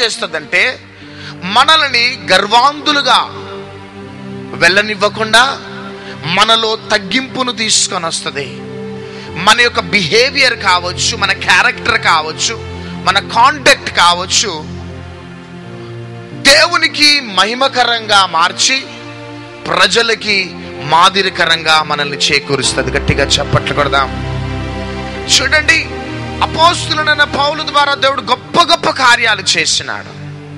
చేస్తుందంటే మనల్ని గర్వాంధులుగా వెళ్ళనివ్వకుండా మనలో తగ్గింపును తీసుకొని వస్తుంది మన యొక్క బిహేవియర్ కావచ్చు మన క్యారెక్టర్ కావచ్చు మన కాండక్ట్ కావచ్చు దేవునికి మహిమకరంగా మార్చి ప్రజలకి మాదిరికరంగా మనల్ని చేకూరుస్తుంది గట్టిగా చప్పట్లు కొడదాం చూడండి అపోస్తులైన పౌలు ద్వారా దేవుడు గొప్ప గొప్ప కార్యాలు చేసినాడు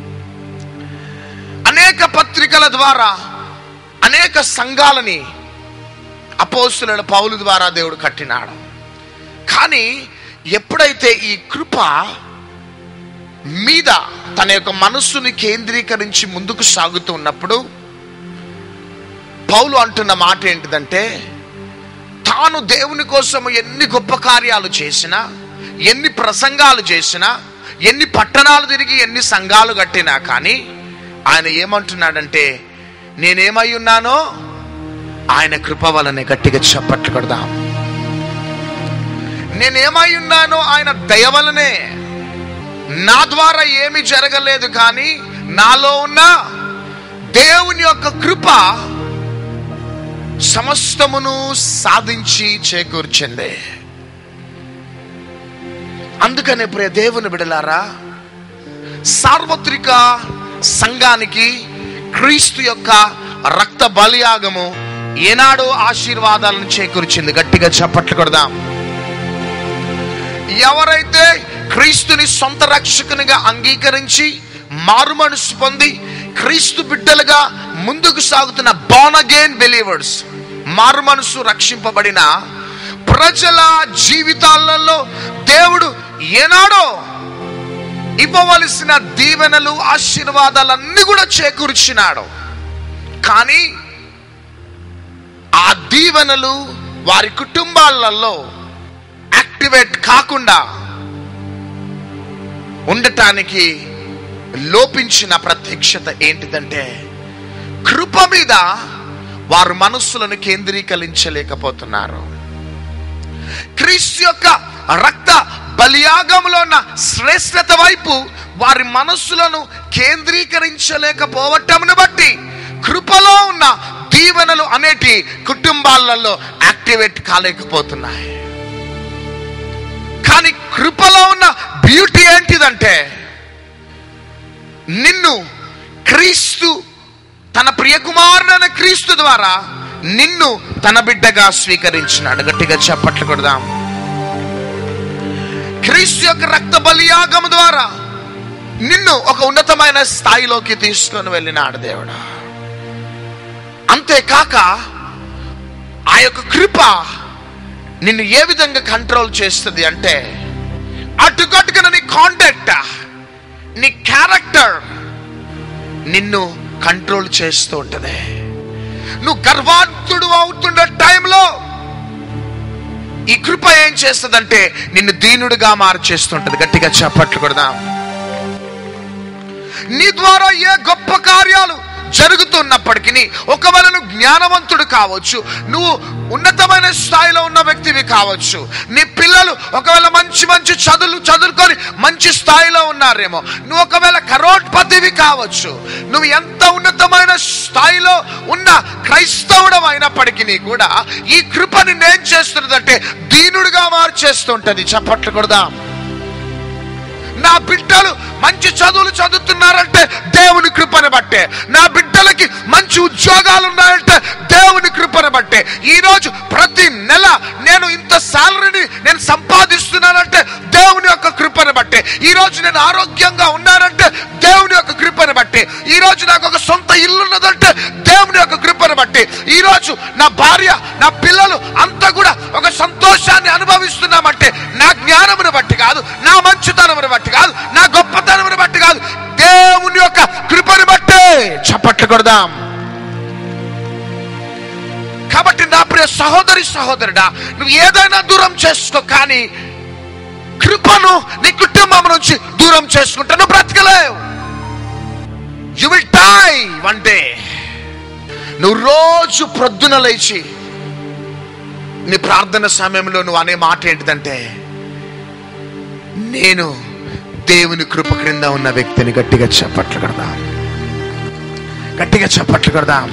అనేక పత్రికల ద్వారా అనేక సంఘాలని అపోస్తులైన పౌలు ద్వారా దేవుడు కట్టినాడు కానీ ఎప్పుడైతే ఈ కృప మీద తన యొక్క మనస్సుని కేంద్రీకరించి ముందుకు సాగుతూ ఉన్నప్పుడు పౌలు అంటున్న మాట ఏంటిదంటే తాను దేవుని కోసం ఎన్ని గొప్ప కార్యాలు చేసినా ఎన్ని ప్రసంగాలు చేసినా ఎన్ని పట్టణాలు తిరిగి ఎన్ని సంఘాలు కట్టినా కానీ ఆయన ఏమంటున్నాడంటే నేనేమై ఉన్నానో ఆయన కృప వలనే గట్టిగా చప్పట్లు కొడదాం నేనేమై ఉన్నానో ఆయన దయ వలనే నా ద్వారా ఏమి జరగలేదు కానీ నాలో ఉన్న దేవుని యొక్క కృప సమస్తమును సాధించి చేకూర్చింది అందుకనే ప్రియ దేవుని బిడలారా సార్వత్రిక సంఘానికి క్రీస్తు యొక్క రక్త బలియాగము ఏనాడో ఆశీర్వాదాలను చేకూర్చింది గట్టిగా చప్పట్లు కొడదాం ఎవరైతే క్రీస్తుని సొంత రక్షకునిగా అంగీకరించి మారు మనసు పొంది క్రీస్తు బిడ్డలుగా ముందుకు సాగుతున్న బాన్ అగైన్ బిలీవర్స్ మారు మనసు రక్షింపబడిన ప్రజల జీవితాలలో దేవుడు ఏనాడో ఇవ్వవలసిన దీవెనలు ఆశీర్వాదాలన్నీ కూడా చేకూర్చినాడు కానీ ఆ దీవెనలు వారి కుటుంబాలలో యాక్టివేట్ కాకుండా ఉండటానికి లోపించిన ప్రత్యక్షత ఏంటిదంటే కృప మీద వారు మనస్సులను కేంద్రీకరించలేకపోతున్నారు క్రీస్తు యొక్క రక్త బలియాగంలో ఉన్న శ్రేష్టత వైపు వారి మనస్సులను కేంద్రీకరించలేకపోవటమును బట్టి కృపలో ఉన్న దీవెనలు అనేటి కుటుంబాలలో యాక్టివేట్ కాలేకపోతున్నాయి కానీ కృపలో ఉన్న బ్యూటీ ఏంటిదంటే నిన్ను క్రీస్తు తన ప్రియకుమారుడైన క్రీస్తు ద్వారా నిన్ను తన బిడ్డగా స్వీకరించినాడు గట్టిగా చప్పట్లు కొడదాం క్రీస్తు యొక్క రక్త బలియాగం ద్వారా నిన్ను ఒక ఉన్నతమైన స్థాయిలోకి తీసుకొని వెళ్ళినాడు దేవుడు అంతేకాక ఆ యొక్క కృప నిన్ను ఏ విధంగా కంట్రోల్ చేస్తుంది అంటే అటుకట్టుకున్న నీ కాంటాక్ట్ నీ క్యారెక్టర్ నిన్ను కంట్రోల్ చేస్తూ ఉంటుంది నువ్వు గర్వాంతుడు అవుతున్న టైంలో ఈ కృప ఏం చేస్తుందంటే నిన్ను దీనుడిగా మార్చేస్తుంటది గట్టిగా చప్పట్లు కొడదాం నీ ద్వారా ఏ గొప్ప కార్యాలు జరుగుతున్నప్పటికీ ఒకవేళ నువ్వు జ్ఞానవంతుడు కావచ్చు నువ్వు ఉన్నతమైన స్థాయిలో ఉన్న వ్యక్తివి కావచ్చు నీ పిల్లలు ఒకవేళ మంచి మంచి చదువులు చదువుకొని మంచి స్థాయిలో ఉన్నారేమో నువ్వు ఒకవేళ కరోడ్పతివి కావచ్చు నువ్వు ఎంత ఉన్నతమైన స్థాయిలో ఉన్న క్రైస్తవుడం అయినప్పటికీ కూడా ఈ కృప నిన్నేం చేస్తున్నదంటే దీనుడిగా మార్చేస్తుంటది చప్పట్లు కొడదాం నా బిడ్డలు మంచి చదువులు చదువుతున్నారంటే దేవుని కృపను బట్టే నా బిడ్డలకి మంచి ఉద్యోగాలు ఉన్నాయంటే దేవుని కృపను బట్టే ఈ రోజు ప్రతి నెల నేను ఇంత శాలరీని నేను సంపాదిస్తున్నానంటే దేవుని యొక్క కృపను బట్టే ఈ రోజు నేను ఆరోగ్యంగా ఉన్నానంటే దేవుని యొక్క కృపను బట్టే ఈ రోజు నాకు ఒక సొంత ఇల్లు ఉన్నదంటే దేవుని యొక్క కృపను బట్టి ఈ రోజు నా భార్య నా పిల్లలు అంతా కూడా ఒక సంతోషాన్ని అనుభవిస్తున్నామంటే నా జ్ఞానమును బట్టి కాదు నా మంచితనమును బట్టి కాదు నా గొప్పతనమును బట్టి కాదు దేవుని యొక్క కృపను బట్టే చప్పట్లు కొడదాం కాబట్టి నా ప్రియ సహోదరి సహోదరుడా నువ్వు ఏదైనా దూరం చేసుకో కానీ కృపను నీ కుటుంబం నుంచి దూరం చేసుకుంటే నువ్వు బ్రతకలేవు you will die one day నువ్వు రోజు ప్రొద్దున లేచి నీ ప్రార్థన సమయంలో నువ్వు అనే మాట ఏంటిదంటే నేను దేవుని కృప క్రింద ఉన్న వ్యక్తిని గట్టిగా చప్పట్లు కడదాం గట్టిగా చప్పట్లు కడదాం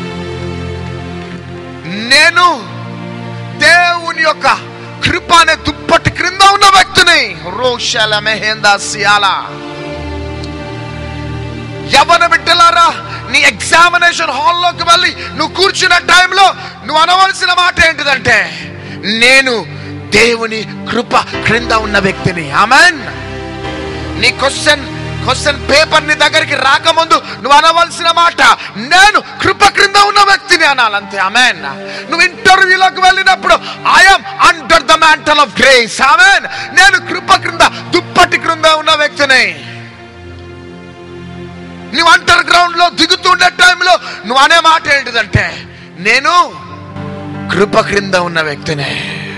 నేను దేవుని యొక్క కృప అనే దుప్పటి క్రింద ఉన్న వ్యక్తిని రోషాల మెహేందా సియాలా యవన బిడ్డలారా నీ ఎగ్జామినేషన్ హాల్లోకి వెళ్ళి నువ్వు కూర్చున్న టైంలో నువ్వు అనవలసిన మాట ఏంటిదంటే నేను దేవుని కృప క్రింద ఉన్న వ్యక్తిని ఆమెన్ నీ క్వశ్చన్ క్వశ్చన్ పేపర్ నీ దగ్గరికి రాకముందు నువ్వు అనవలసిన మాట నేను కృప క్రింద ఉన్న వ్యక్తిని అనాలి అంతే ఆమెన్ నువ్వు ఇంటర్వ్యూలోకి వెళ్ళినప్పుడు I'm under the mantle of grace amen నేను కృప క్రింద దుప్పటి క్రింద ఉన్న వ్యక్తిని నువ్వు అండర్ గ్రౌండ్ లో దిగుతుండే టైంలో నువ్వు అనే మాట ఏంటిదంటే నేను కృప క్రింద ఉన్న వ్యక్తినే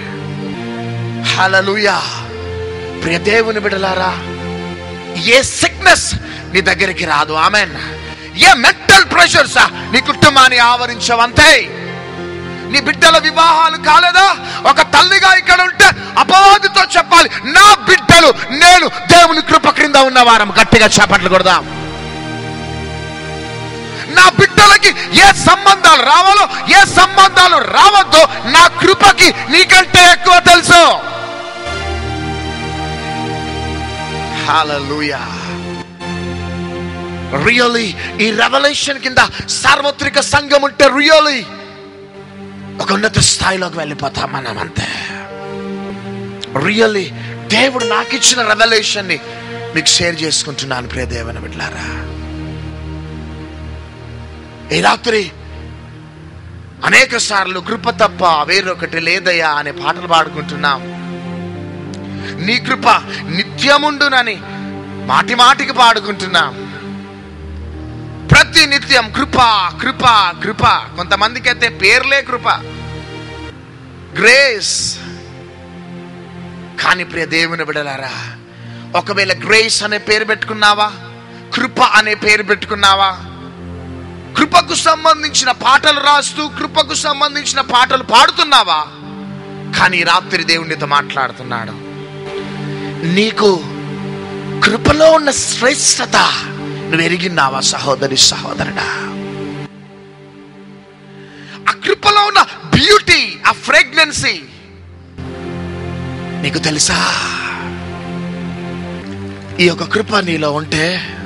హలలుయా ప్రియ దేవుని బిడలారా ఏ సిక్నెస్ నీ దగ్గరికి రాదు ఆమెన్ ఏ మెంటల్ ప్రెషర్స్ నీ కుటుంబాన్ని ఆవరించవంతే నీ బిడ్డల వివాహాలు కాలేదా ఒక తల్లిగా ఇక్కడ ఉంటే అపవాదితో చెప్పాలి నా బిడ్డలు నేను దేవుని కృప క్రింద ఉన్న వారం గట్టిగా చేపట్లు కొడదాం నా బిడ్డలకి ఏ సంబంధాలు రావాలో ఏ సంబంధాలు రావద్దో నా కృపకి నీకంటే ఎక్కువ తెలుసు హల్లెలూయా రియలీ ఈ రెవల్యూషన్ కింద సార్వత్రిక సంఘం ఉంటే రియలీ ఒక ఉన్నత స్థాయిలోకి వెళ్ళిపోతాం మనం అంతే రియల్లీ దేవుడు నాకు ఇచ్చిన రెవల్యూషన్ ని మీకు షేర్ చేసుకుంటున్నాను ప్రియ దేవుని బిడ్డలారా ఈ రాత్రి అనేక సార్లు కృప తప్ప వేరొకటి లేదయ్యా అనే పాటలు పాడుకుంటున్నాం నీ కృప నిత్యముండునని మాటి మాటికి పాడుకుంటున్నాం ప్రతి నిత్యం కృప కృప కృప కొంతమందికి అయితే పేర్లే కృప గ్రేస్ కానీ ప్రియ దేవుని బిడలారా ఒకవేళ గ్రేస్ అనే పేరు పెట్టుకున్నావా కృప అనే పేరు పెట్టుకున్నావా కృపకు సంబంధించిన పాటలు రాస్తూ కృపకు సంబంధించిన పాటలు పాడుతున్నావా కానీ ఈ రాత్రి దేవునితో మాట్లాడుతున్నాడు నీకు కృపలో ఉన్న శ్రేష్టత నువ్వు ఎరిగిన్నావా సహోదరి సహోదరుడా ఆ కృపలో ఉన్న బ్యూటీ ఆ ఫ్రేగ్నెన్సీ నీకు తెలుసా ఈ యొక్క కృప నీలో ఉంటే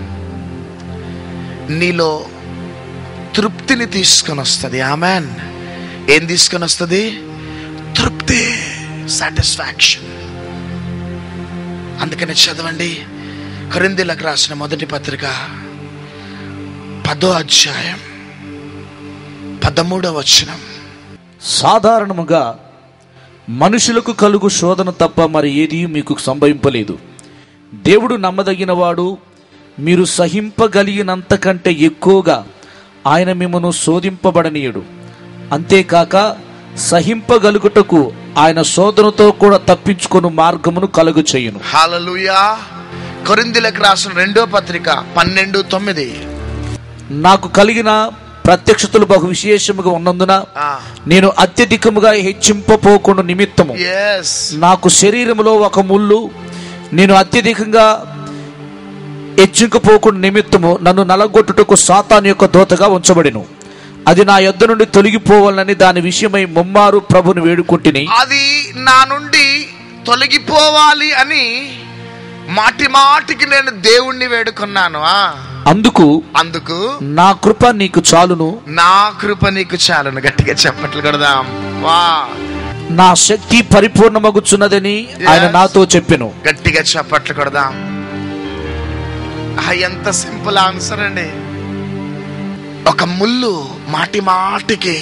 నీలో తృప్తిని తీసుకొని వస్తుంది ఆమెన్ ఏం తీసుకొని వస్తుంది తృప్తి సాటిస్ఫాక్షన్ అందుకని చదవండి కొరిందీలకు రాసిన మొదటి పత్రిక పదో అధ్యాయం పదమూడవ వచనం సాధారణముగా మనుషులకు కలుగు శోధన తప్ప మరి ఏదీ మీకు సంభవింపలేదు దేవుడు నమ్మదగినవాడు మీరు సహింపగలిగినంతకంటే ఎక్కువగా ఆయన మిమ్మను శోధింపబడనీయుడు అంతేకాక సహింపగలుగుటకు ఆయన శోధనతో కూడా తప్పించుకొను మార్గమును కలుగు చేయును హాలలుయా కొరిందీలకు రాసిన రెండో పత్రిక పన్నెండు తొమ్మిది నాకు కలిగిన ప్రత్యక్షతలు బహు విశేషముగా ఉన్నందున నేను అత్యధికముగా హెచ్చింపపోకుండా నిమిత్తము ఎస్ నాకు శరీరములో ఒక ముళ్ళు నేను అత్యధికంగా హెచ్చింకపోకుండా నిమిత్తము నన్ను నలగొట్టుటకు సాతాను యొక్క దోతగా ఉంచబడిను అది నా యొద్ద నుండి తొలగిపోవాలని దాని విషయమై ముమ్మారు ప్రభుని వేడుకుంటుని అది నా నుండి తొలగిపోవాలి అని మాటి మాటికి నేను దేవుణ్ణి వేడుకున్నాను ఆ. అందుకు అందుకు నా కృప నీకు చాలును నా కృప నీకు చాలును గట్టిగా చెప్పట్లు కొడదాం వా నా శక్తి పరిపూర్ణమగుచున్నదని ఆయన Yes. నాతో చెప్పెను గట్టిగా చప్పట్లు కొడదాం ఆ, ఎంత సింపుల్ ఆన్సర్ అండి ఒక ముళ్ళు మాటి మాటికి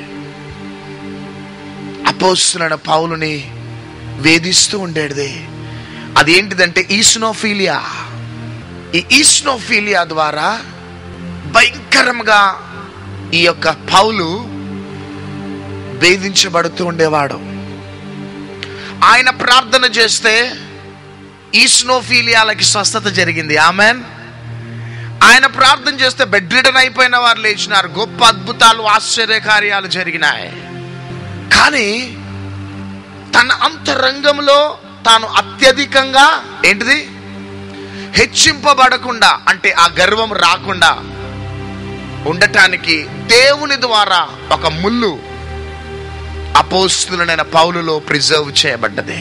అపోస్తున్న పౌలుని వేధిస్తూ ఉండేది అదేంటిదంటే ఈస్నోఫీలియా ఈ ఈస్నోఫీలియా ద్వారా భయంకరంగా ఈ యొక్క పౌలు వేధించబడుతూ ఉండేవాడు ఆయన ప్రార్థన చేస్తే ఈస్నోఫీలియాలకి స్వస్థత జరిగింది ఆమెన్ ఆయన ప్రార్థన చేస్తే బెడ్ రిడన్ అయిపోయిన వారు లేచినారు గొప్ప అద్భుతాలు ఆశ్చర్య కార్యాలు జరిగినాయి కానీ తన అంతరంగంలో తాను అత్యధికంగా ఏంటిది హెచ్చింపబడకుండా అంటే ఆ గర్వం రాకుండా ఉండటానికి దేవుని ద్వారా ఒక ముళ్ళు అపోస్తులైన పౌలులో ప్రిజర్వ్ చేయబడ్డది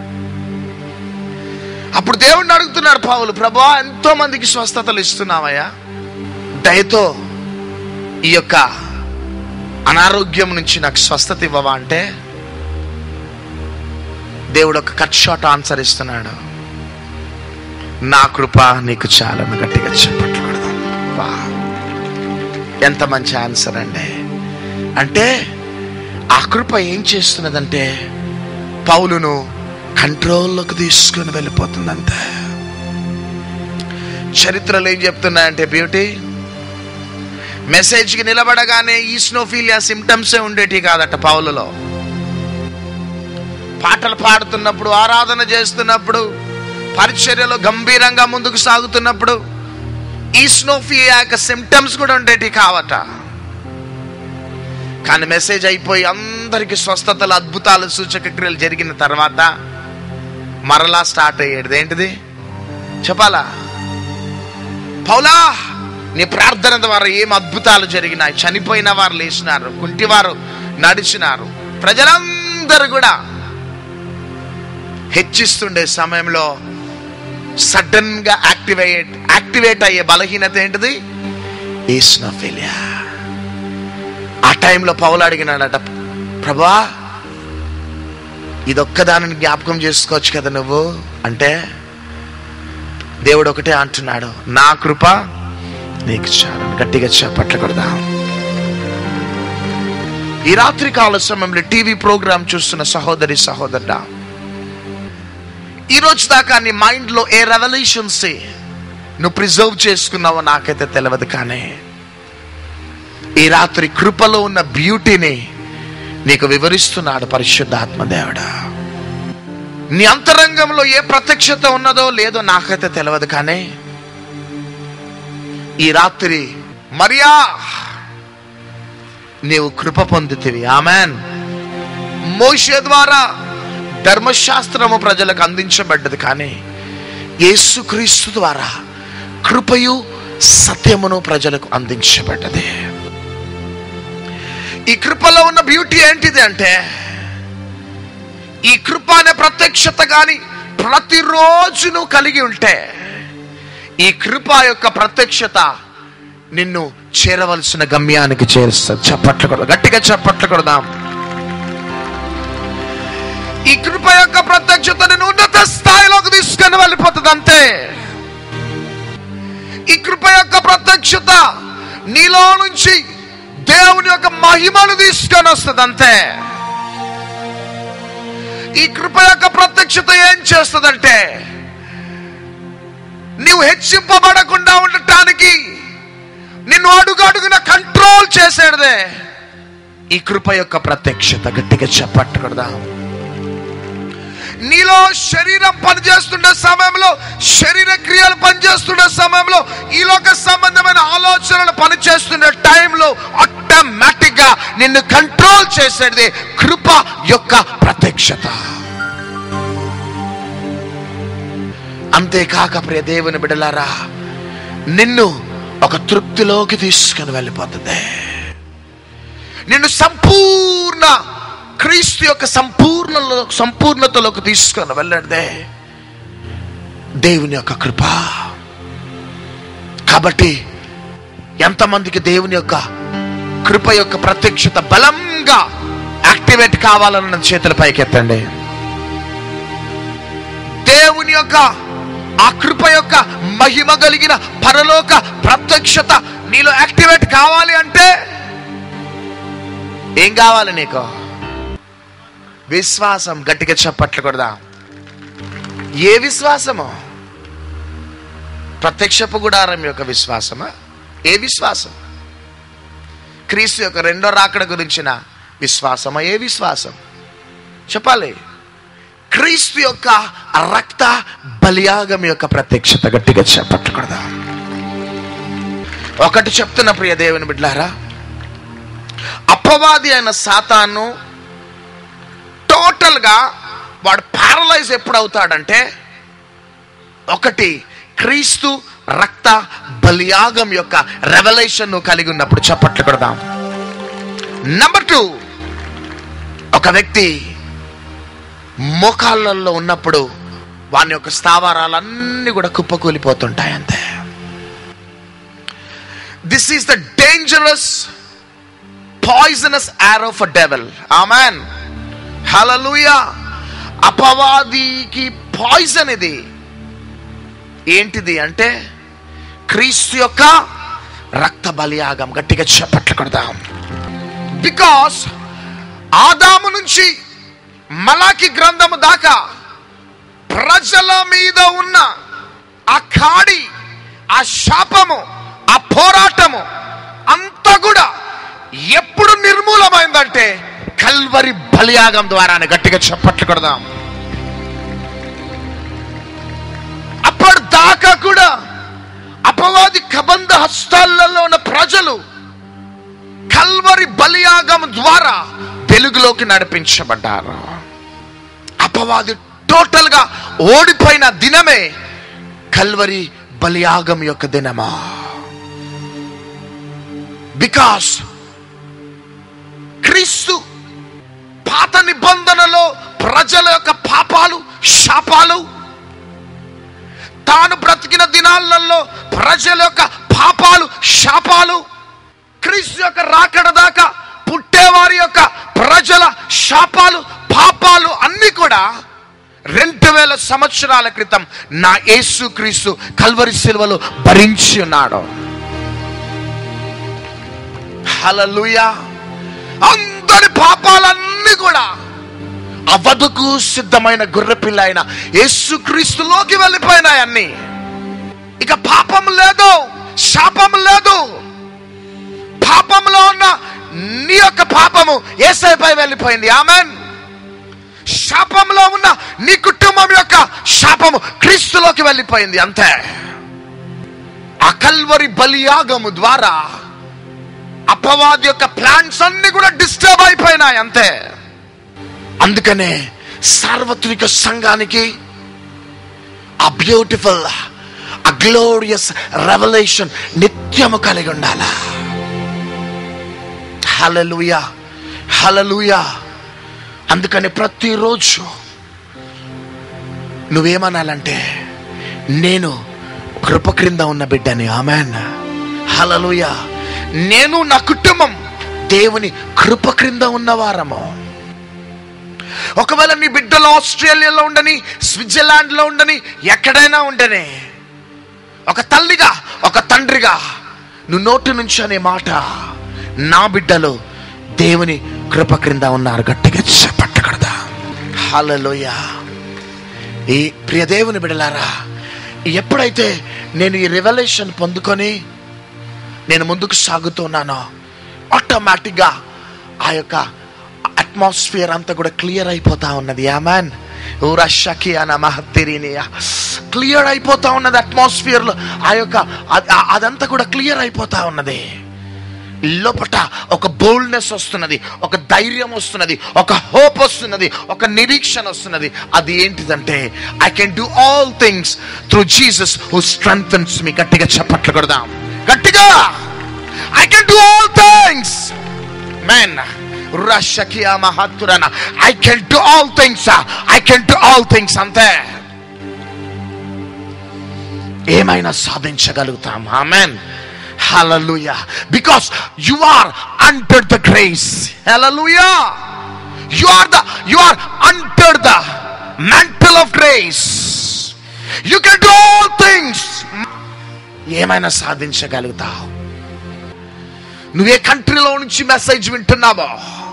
అప్పుడు దేవుణ్ణి అడుగుతున్నాడు పావులు ప్రభా ఎంతో మందికి స్వస్థతలు ఇస్తున్నావయ్యా దయతో ఈ యొక్క అనారోగ్యం నుంచి నాకు స్వస్థత ఇవ్వవా అంటే దేవుడు ఒక కట్ షాట్ ఆన్సర్ ఇస్తున్నాడు నా కృప నీకు చాలని గట్టిగా చెప్పట్లు కొడదాం వా ఎంత మంచి ఆన్సర్ అండి అంటే ఆ కృప ఏం చేస్తున్నదంటే పౌలును కంట్రోల్లోకి తీసుకుని వెళ్ళిపోతుందంతే చరిత్రలు ఏం చెప్తున్నాయంటే బ్యూటీ మెసేజ్కి నిలబడగానే ఈస్నోఫీలియా సిమ్టమ్సే ఉండేటి కాదట పౌలులో పాటలు పాడుతున్నప్పుడు ఆరాధన చేస్తున్నప్పుడు పరిచర్యలో గంభీరంగా ముందుకు సాగుతున్నప్పుడు ఈస్నోఫిలియా యొక్క సిమ్టమ్స్ కూడా ఉండేటి కావట కానీ మెసేజ్ అయిపోయి అందరికి స్వస్థతలు అద్భుతాలు సూచక క్రియలు జరిగిన తర్వాత మరలా స్టార్ట్ అయ్యేది ఏంటిది చెప్పాలా పౌలా నీ ప్రార్థన ద్వారా ఏం అద్భుతాలు జరిగినాయి చనిపోయిన వారు లేచినారు కుంటివారు నడిచినారు ప్రజలందరూ కూడా హెచ్చిస్తుండే సమయంలో సడన్ గా యాక్టివేట్ యాక్టివేట్ అయ్యే బలహీనత ఏంటిది ఈస్నోఫిలియా ఆ టైంలో పౌలు అడిగినాడట ప్రభా ఇదొక్కదానిని జ్ఞాపకం చేసుకోవచ్చు కదా నువ్వు అంటే దేవుడు ఒకటే అంటున్నాడు నా కృప నీకు చాలు గట్టిగా చెప్పట్లు కొడదాం ఈ రాత్రి కాల సమయంలో టీవీ ప్రోగ్రాం చూస్తున్న సహోదరి సహోదరుడా ఈ రోజు దాకా నీ మైండ్లో ఏ రెవల్యూషన్స్ నువ్వు ప్రిజర్వ్ చేసుకున్నావో నాకైతే తెలియదు కానీ ఈ రాత్రి కృపలో ఉన్న బ్యూటీని నీకు వివరిస్తున్నాడు పరిశుద్ధాత్మ దేవుడా నీ అంతరంగంలో ఏ ప్రత్యక్షత ఉన్నదో లేదో నాకైతే తెలియదు కానీ ఈ రాత్రి మరియా నీవు కృప పొందితివి ఆమెన్ మోషే ద్వారా ధర్మశాస్త్రము ప్రజలకు అందించబడ్డది కానీ యేసుక్రీస్తు ద్వారా కృపయు సత్యమును ప్రజలకు అందించబడ్డది ఈ కృపలో ఉన్న బ్యూటీ ఏంటిది అంటే ఈ కృప అనే ప్రత్యక్షత కానీ ప్రతిరోజు నువ్వు కలిగి ఉంటే ఈ కృప యొక్క ప్రత్యక్షత నిన్ను చేరవలసిన గమ్యానికి చేరుస్తుంది చప్పట్లు కూడా గట్టిగా చప్పట్లు కొడదాం ఈ కృప యొక్క ప్రత్యక్షత నిన్ను ఉన్నత స్థాయిలోకి తీసుకొని వెళ్ళిపోతుంది అంతే ఈ కృప యొక్క ప్రత్యక్షత నీలో నుంచి దేవుని యొక్క మహిమను తీసుకొని వస్తుంది అంతే ఈ కృప యొక్క ప్రత్యక్షత ఏం చేస్తుందంటే నీవు హెచ్చింపబడకుండా ఉండటానికి నిన్ను అడుగు అడుగున కంట్రోల్ చేసేదే ఈ కృప యొక్క ప్రత్యక్షత గట్టిగా చెప్పట్టుకూడదా నీలో శరీరం పనిచేస్తున్న సమయంలో శరీర క్రియలు పనిచేస్తున్న సమయంలో ఈ లోక సంబంధమైన ఆలోచనలు పనిచేస్తున్న టైంలో ఆటోమేటిక్ గా నిన్ను కంట్రోల్ చేసేది కృప యొక్క ప్రత్యక్షత అంతేకాక ప్రియ దేవుని బిడలారా నిన్ను ఒక తృప్తిలోకి తీసుకుని వెళ్ళిపోతుంది నిన్ను సంపూర్ణ క్రీస్తు యొక్క సంపూర్ణ సంపూర్ణతలోకి తీసుకొని వెళ్ళడదే దేవుని యొక్క కృప కాబట్టి ఎంతమందికి దేవుని యొక్క కృప యొక్క ప్రత్యక్షత బలంగా యాక్టివేట్ కావాలన్న చేతుల పైకెత్తండి దేవుని యొక్క ఆ కృప యొక్క మహిమ కలిగిన పరలోక ప్రత్యక్షత నీలో యాక్టివేట్ కావాలి అంటే ఏం కావాలి నీకు విశ్వాసం గట్టిగా చెప్పట్లు కొడదా ఏ విశ్వాసము ప్రత్యక్షపు గుడారం యొక్క విశ్వాసమా ఏ విశ్వాసం క్రీస్తు యొక్క రెండో రాకడ గురించిన విశ్వాసమా ఏ విశ్వాసం చెప్పాలి క్రీస్తు యొక్క రక్త బలియాగం యొక్క ప్రత్యక్షత గట్టిగా చెప్పట్లు కొడదా ఒకటి చెప్తున్న ప్రియ దేవుని బిడ్డారా అపవాది అయిన సాతాను టోటల్గా వాడు ప్యారలైజ్ ఎప్పుడు అవుతాడంటే ఒకటి క్రీస్తు రక్త బలియాగం యొక్క రెవల్యూషన్ నువ్వు కలిగి ఉన్నప్పుడు చప్పట్లు కొడదాం నంబర్ టూ ఒక వ్యక్తి మోకాళ్ళల్లో ఉన్నప్పుడు వాని యొక్క స్థావరాలన్నీ కూడా కుప్పకూలిపోతుంటాయి అంతే this is the dangerous poisonous arrow for devil amen hallelujah అపవాదికి పాయిజన్ ఇది ఏంటిది అంటే క్రీస్తు యొక్క రక్త బలియాగం గట్టిగా చెప్పట్లు కొడదాం బికాస్ ఆదాము నుంచి మలాకి గ్రంథము దాకా ప్రజల మీద ఉన్న ఆ కాడి ఆ శాపము ఆ పోరాటము అంతా కూడా ఎప్పుడు నిర్మూలమైందంటే కల్వరి బలియాగం ద్వారానే గట్టిగా చప్పట్లు కొడదాం అప్పటిదాకా కూడా అపవాది కబంధ హస్తాలలో ఉన్న ప్రజలు కల్వరి బలియాగం ద్వారా వెలుగులోకి నడిపించబడ్డారు అపవాది టోటల్ గా ఓడిపోయిన దినమే కల్వరి బలియాగం యొక్క దినమా బికాస్ క్రీస్తు పాత నిబంధనలో ప్రజల యొక్క పాపాలు శాపాలు తాను బ్రతికిన దినాలలో ప్రజల యొక్క పాపాలు శాపాలు క్రీస్తు యొక్క రాకడ దాకా పుట్టేవారి యొక్క ప్రజల శాపాలు పాపాలు అన్ని కూడా రెండు వేల సంవత్సరాల క్రితం నా యేసు క్రీస్తు కల్వరి శిల్వలో భరించి ఉన్నాడు హలలుయా అందరి పాపాలన్నీ కూడా అవధకు సిద్ధమైన గొర్రెపిల్ల అయిన యేసుక్రీస్తులోకి వెళ్ళిపోయినాయి అన్ని ఇక పాపం లేదు శాపం లేదు పాపంలో ఉన్న నీ యొక్క పాపము ఏసైపై వెళ్ళిపోయింది ఆమెన్ శాపంలో ఉన్న నీ కుటుంబం యొక్క శాపము క్రీస్తులోకి వెళ్ళిపోయింది అంతే ఆ కల్వరి బలియాగము ద్వారా అపవాది యొక్క ప్లాన్స్ అన్ని కూడా డిస్టర్బ్ అయిపోయినాయి అంతే అందుకనే సార్వత్రిక సంఘానికి ఆ బ్యూటిఫుల్ ఆ గ్లోరియస్ రెవల్యూషన్ నిత్యము కలిగి ఉండాలా హలలుయా హలలుయా అందుకని ప్రతిరోజు నువ్వేమనాలంటే నేను కృప క్రింద ఉన్న బిడ్డని ఆమెన్ హలలుయా నేను నా కుటుంబం దేవుని కృప క్రింద ఉన్నవారము ఒకవేళ నీ బిడ్డలు ఆస్ట్రేలియాలో ఉండని స్విట్జర్లాండ్ లో ఉండని ఎక్కడైనా ఉండని ఒక తల్లిగా ఒక తండ్రిగా నువ్వు నోటి నుంచి అనే మాట నా బిడ్డలు దేవుని కృప క్రింద ఉన్నారు గట్టిగా చెప్పట్టకూడదా హలలోయ ఈ ప్రియ దేవుని బిడలారా ఎప్పుడైతే నేను ఈ రివల్యూషన్ పొందుకొని నేను ముందుకు సాగుతున్నానో ఆటోమేటిక్గా ఆ యొక్క అట్మాస్ఫియర్ అంతా కూడా క్లియర్ అయిపోతా ఉన్నది ఆమెన్ ఊరషకి అన మహత్తిరినియా క్లియర్ అయిపోతా ఉన్నది అట్మాస్ఫియర్లో ఆ యొక్క అ- అ- అదంతా కూడా క్లియర్ అయిపోతా ఉన్నది లోపట ఒక బోల్డ్నెస్ వస్తున్నది ఒక ధైర్యం వస్తున్నది ఒక హోప్ వస్తున్నది ఒక నిరీక్షణ వస్తున్నది అది ఏంటిదంటే I can do all things through Jesus who strengthens me గట్టిగా చెప్పట్లు కొడదాం గట్టిగా I can do all things man రషకియా మహత్తురన I can do all things I can do all things అంతే ఏమైనా సాధించగలుగుతాం amen hallelujah because you are under the grace hallelujah you are the you are under the mental of grace you can do all things ఏమైనా సాధించగలుగుతావు నువ్వే కంట్రీలో నుంచి message వింటున్నావో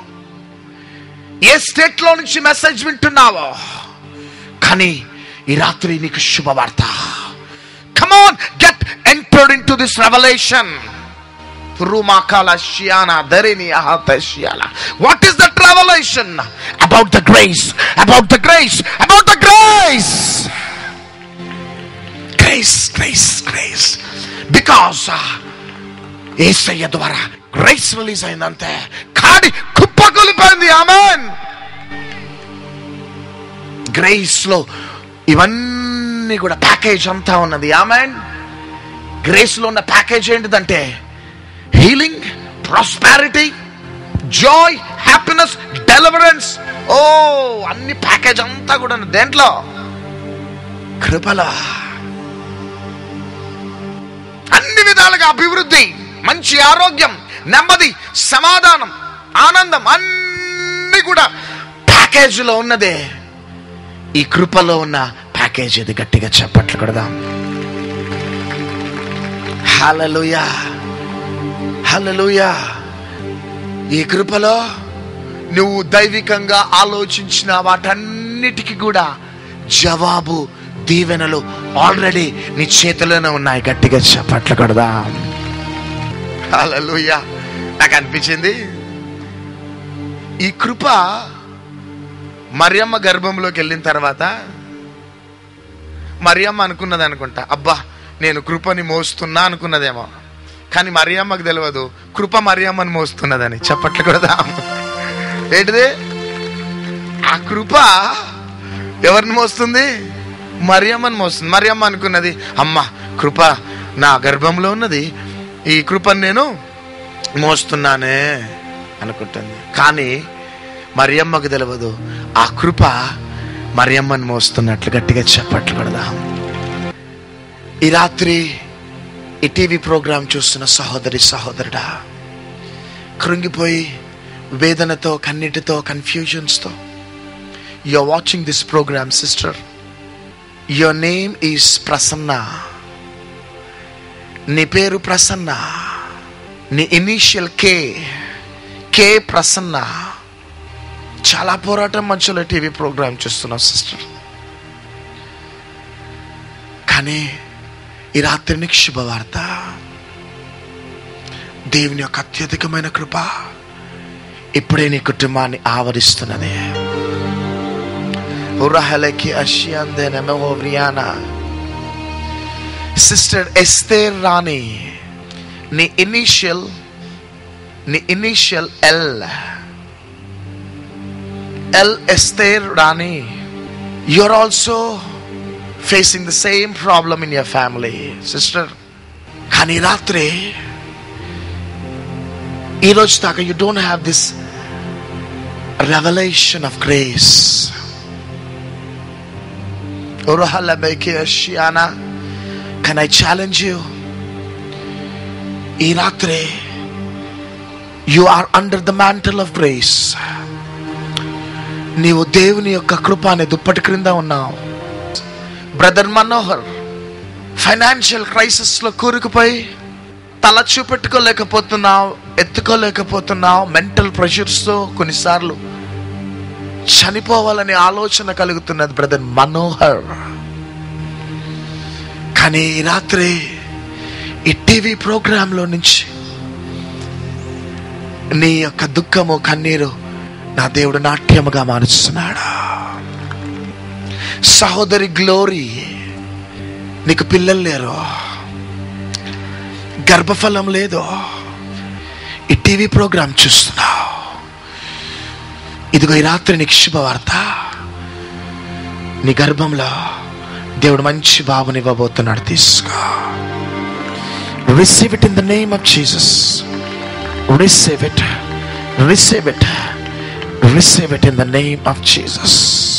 ఏ state లో నుంచి మెసేజ్ వింటున్నావో కానీ ఈ రాత్రి నీకు శుభవార్త come on get entered in to this revolution Rumakala Shiana Darini Ahata Shiala. What is that revelation? About the grace, about the grace, about the grace. Grace, grace, grace. Because uh, Yesayya ద్వారా grace release అయిందంతే కాడి కుప్పకొలిపోయింది amen grace లో ఇవన్నీ అన్ని కూడా package అంతా ఉన్నది ఆమె గ్రేస్లో ఉన్న ప్యాకేజ్ ఏంటిదంటే healing prosperity joy happiness deliverance ఓ అన్ని ప్యాకేజ్ అంతా కూడా ఉంది. దేంట్లో కృపలో అన్ని విధాలుగా అభివృద్ధి మంచి ఆరోగ్యం నెమ్మది సమాధానం ఆనందం అన్ని కూడా ప్యాకేజీలో ఉన్నదే ఈ కృపలో ఉన్న ప్యాకేజ్ ఇది గట్టిగా చెప్పట్లు కొడదాం హల్లెలూయా హల్లెలూయా ఈ కృపలో నువ్వు దైవికంగా ఆలోచించిన వాటన్నిటికీ కూడా జవాబు దీవెనలు ఆల్రెడీ నీ చేతిలోనే ఉన్నాయి గట్టిగా చెప్పట్లు కొడదాం హల్లెలూయా నాకు అనిపించింది ఈ కృప మరియమ్మ గర్భంలోకి వెళ్ళిన తర్వాత మరియమ్మ అనుకున్నది అనుకుంటా అబ్బా నేను కృపని మోస్తున్నా అనుకున్నదేమో కానీ మరియమ్మకు తెలియదు కృప మరియమ్మని మోస్తున్నదని చెప్పట్లు కూడా ఏంటిది ఆ కృప ఎవరిని మోస్తుంది మరియమ్మని మోస్తుంది మరియమ్మ అనుకున్నది అమ్మ కృప నా గర్భంలో ఉన్నది ఈ కృపను నేను మోస్తున్నానే అనుకుంటుంది కానీ మరియమ్మకు తెలియదు ఆ కృప మరియమ్మని మోస్తున్నట్లు గట్టిగా చెప్పట్లు కొడదాం ఈ రాత్రి ఈ టీవీ ప్రోగ్రాం చూస్తున్న సహోదరి సహోదరుడా కృంగిపోయి వేదనతో కన్నీటితో కన్ఫ్యూజన్స్తో you are watching this program sister your name is Prasanna నీ పేరు ప్రసన్న నీ ఇనీషియల్ కే కే ప్రసన్న చాలా పోరాటం మధ్యలో టీవీ ప్రోగ్రామ్ చూస్తున్నావు సిస్టర్ కానీ ఈ రాత్రి నీకు శుభవార్త దేవుని యొక్క అత్యధికమైన కృప ఇప్పుడే నీ కుటుంబాన్ని ఆవరిస్తున్నది ఉరహలకి అషియాందే నెమోవ్రియానా సిస్టర్ ఎస్తేర్ రాణి నీ ఇనీషియల్ నీ initial L L Esther Rani you are also facing the same problem in your family sister కానీ రాత్రి ఈరోజు దాకా you don't have this revolution of grace can I challenge you ఈ రాత్రి you are under the mantle of grace నీవు దేవుని యొక్క కృప అనే దుప్పటి క్రింద ఉన్నావు బ్రదర్ మనోహర్ ఫైనాన్షియల్ క్రైసిస్ లో కూరుకుపోయి తల చూపెట్టుకోలేకపోతున్నావు ఎత్తుకోలేకపోతున్నావు మెంటల్ ప్రెషర్స్తో కొన్నిసార్లు చనిపోవాలనే ఆలోచన కలుగుతున్నది బ్రదర్ మనోహర్ కానీ ఈ రాత్రి ఈ టీవీ ప్రోగ్రాంలో నుంచి నీ యొక్క దుఃఖము కన్నీరు నా దేవుడు నాట్యముగా మారుస్తున్నాడు సహోదరి గ్లోరీ నీకు పిల్లలు లేరు గర్భఫలం లేదు ఈ టీవీ ప్రోగ్రాం చూస్తున్నావు ఇదిగో ఈ రాత్రి నీకు శుభవార్త నీ గర్భంలో దేవుడు మంచి బాబుని ఇవ్వబోతున్నాడు తీసుకో receive it in the name of Jesus receive it receive it receive it in the name of Jesus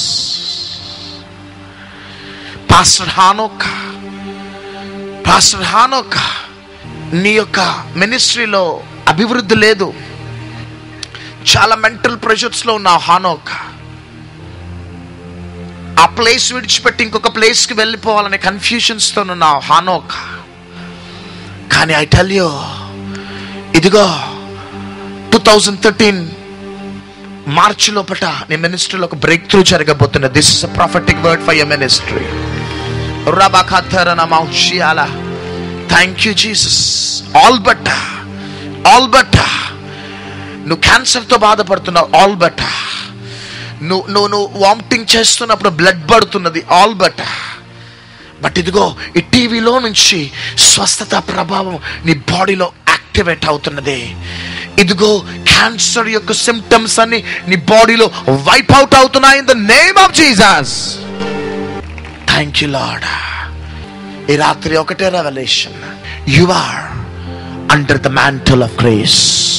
pastor Hanok pastor Hanok నీ యొక్క మినిస్ట్రీలో అభివృద్ధి లేదు చాలా మెంటల్ ప్రెషర్స్లో ఉన్నావు హానోక్ ఆ ప్లేస్ విడిచిపెట్టి ఇంకొక ప్లేస్కి వెళ్ళిపోవాలనే కన్ఫ్యూషన్స్తో ఉన్నావు హానోక్ కానీ ఐ టెల్ యూ ఇదిగో టూ థౌజండ్ థర్టీన్ మార్చి లోపల నీ మినిస్ట్రీలో ఒక బ్రేక్ త్రూ జరగబోతున్న this is a prophetic word for your ministry రబాఖాల thank you Jesus all but all but నువ్వు క్యాన్సర్తో బాధపడుతున్నావు ఆల్ బట్ నువ్వు నువ్వు నువ్వు వామిటింగ్ చేస్తున్నప్పుడు బ్లడ్ పడుతున్నది ఆల్ బట్ బట్ ఇదిగో ఈ టీవీలో నుంచి స్వస్థత ప్రభావం నీ బాడీలో యాక్టివేట్ అవుతున్నది ఇదిగో క్యాన్సర్ యొక్క సిమ్టమ్స్ అన్ని నీ బాడీలో వైప్ అవుట్ అవుతున్నాయి in the name of Jesus thank you Lord ఈ రాత్రి ఒకటే revolution you are under the mantle of grace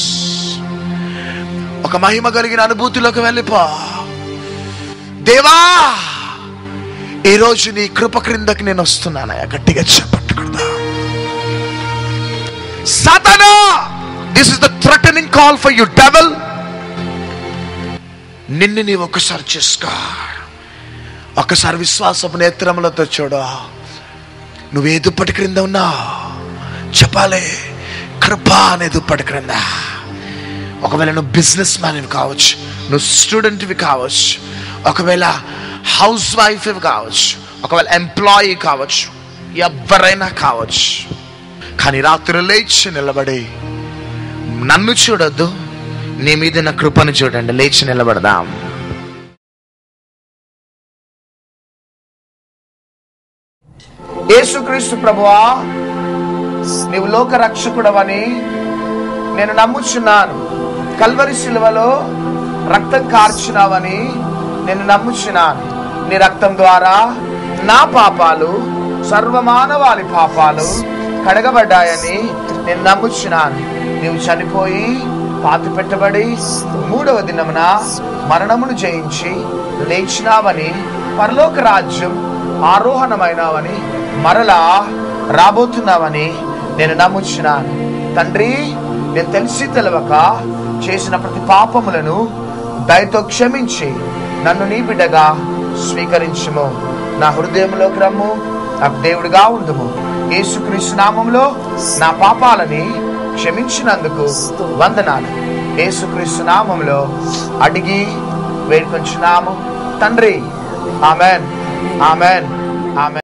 ఒక మహిమ కలిగిన అనుభూతిలోకి వెళ్ళిపో దేవా ఈరోజు నీ కృప క్రిందకి నేను వస్తున్నానయ్యా గట్టిగా చెప్పట్టుకుందా సాతానా this is the threatening call for you devil నిన్ను నీవు ఒకసారి చేసుకో ఒకసారి విశ్వాసపు నేత్రములతో చూడు నువ్వు ఏ దుప్పటి క్రింద ఉన్నావు చెప్పాలి కృప అనే దుప్పటి క్రింద ఒకవేళ నువ్వు బిజినెస్ మ్యాన్వి కావచ్చు నువ్వు స్టూడెంట్వి కావచ్చు ఒకవేళ హౌస్ వైఫ్ కావచ్చు ఒకవేళ ఎంప్లాయీ కావచ్చు ఎవరైనా కావచ్చు కానీ రాత్రి లేచి నిలబడి నన్ను చూడొద్దు నీ మీద నా కృపను చూడండి లేచి నిలబడదాం యేసుక్రీస్తు ప్రభువా నీవు లోక రక్షకుడవని నేను నమ్ముచున్నాను కల్వరి శిలువలో రక్తం కార్చినావని నేను నమ్ముచున్నాను నీ రక్తం ద్వారా నా పాపాలు సర్వమానవాళి పాపాలు కడగబడ్డాయని నేను నమ్ముచున్నాను నీవు చనిపోయి పాతి పెట్టబడి మూడవ దినమున మరణమును జయించి లేచినావని పరలోక రాజ్యం ఆరోహణమైనావని మరలా రాబోతున్నావని నేను నమ్ముచున్నాను తండ్రి నేను తెలిసి తెలవక చేసిన ప్రతి పాపములను దయతో క్షమించి నన్ను నీ బిడ్డగా స్వీకరించుము నా హృదయంలోకి రమ్ము నాకు దేవుడిగా ఉండుము యేసుక్రీస్తు నామంలో నా పాపాలని క్షమించినందుకు వందనాలు యేసుక్రీస్తు నామంలో అడిగి వేడుకొంచున్నాము తండ్రి ఆమెన్ ఆమెన్ ఆమెన్